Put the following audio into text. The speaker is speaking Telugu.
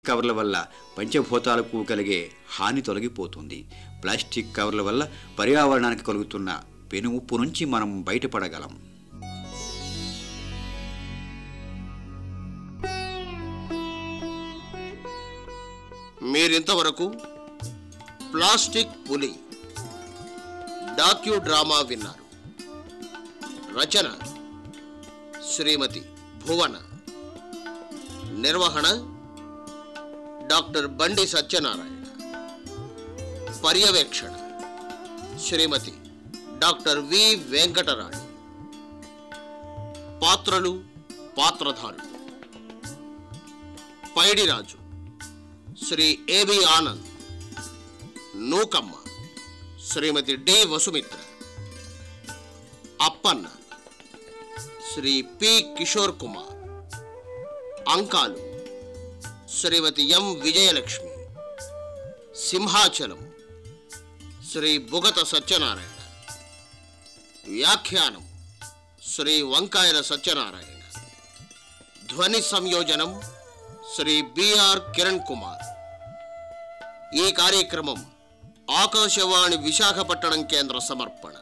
కవర్ల వల్ల పంచభూతాలకు కలిగే హాని తొలగిపోతుంది ప్లాస్టిక్ కవర్ల వల్ల పర్యావరణానికి కలుగుతున్న పెనుముప్పు నుంచి మనం బయటపడగలం మీరింతవరకు ప్లాస్టిక్ పులి డాక్యూ డ్రామా విన్నారు రచన శ్రీమతి భువన నిర్వహణ డాక్టర్ బండి సత్యనారాయణ పర్యవేక్షణ శ్రీమతి డాక్టర్ వి వెంకటరాణి పాత్రలు పాత్రధారులు Paidiraju Sri A B Anand Nookamma Srimathi D Vasumitra Appanna Sri P Kishore Kumar Ankalu Srimathi M Vijayalakshmi Simhachalam Sri Bugatha Satyanarayana వ్యాఖ్యానం శ్రీ వంకాయల సత్యనారాయణ ధ్వని సంయోజనం శ్రీ బిఆర్ కిరణ్ కుమార్ ఈ కార్యక్రమం ఆకాశవాణి విశాఖపట్నం కేంద్ర సమర్పణ